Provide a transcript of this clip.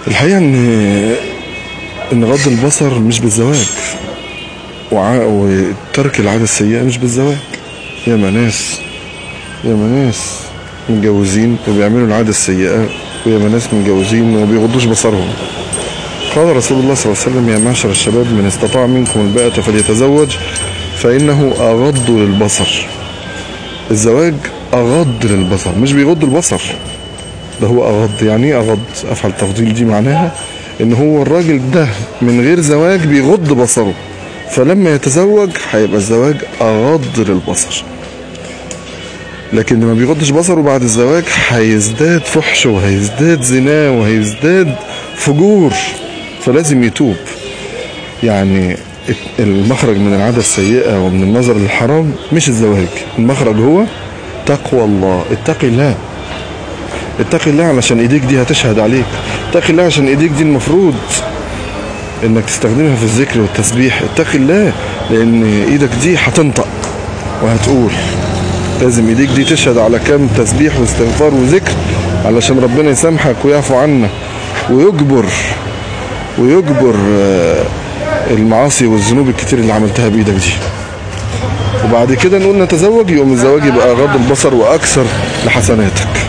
الحقيقة ان ان غض البصر مش بالزواج وع- وترك العادة السيئة مش بالزواج ياما ناس ياما ناس متجوزين وبيعملوا العادة السيئة وياما ناس متجوزين وما بيغضوش بصرهم قال رسول الله صلى الله عليه وسلم يا معشر الشباب من استطاع منكم الباءة فليتزوج فإنه أغض للبصر الزواج أغض للبصر مش بيغض البصر ده هو أغض يعني ايه أغض أفعل تفضيل دي معناها إن هو الراجل ده من غير زواج بيغض بصره فلما يتزوج هيبقى الزواج أغض للبصر لكن لما بيغضش بصره بعد الزواج هيزداد فحش وهيزداد زنا وهيزداد فجور فلازم يتوب يعني المخرج من العادة السيئة ومن النظر للحرام مش الزواج المخرج هو تقوى الله اتقي الله اتقي الله علشان ايديك دي هتشهد عليك اتقي الله عشان ايديك دي المفروض انك تستخدمها في الذكر والتسبيح اتقي الله لان ايدك دي هتنطق وهتقول لازم ايديك دي تشهد على كام تسبيح واستغفار وذكر علشان ربنا يسامحك ويعفو عنك ويجبر ويجبر آه، المعاصي والذنوب الكتير اللي عملتها بايدك دي وبعد كده نقول نتزوج يقوم الزواج يبقى غض البصر واكثر لحسناتك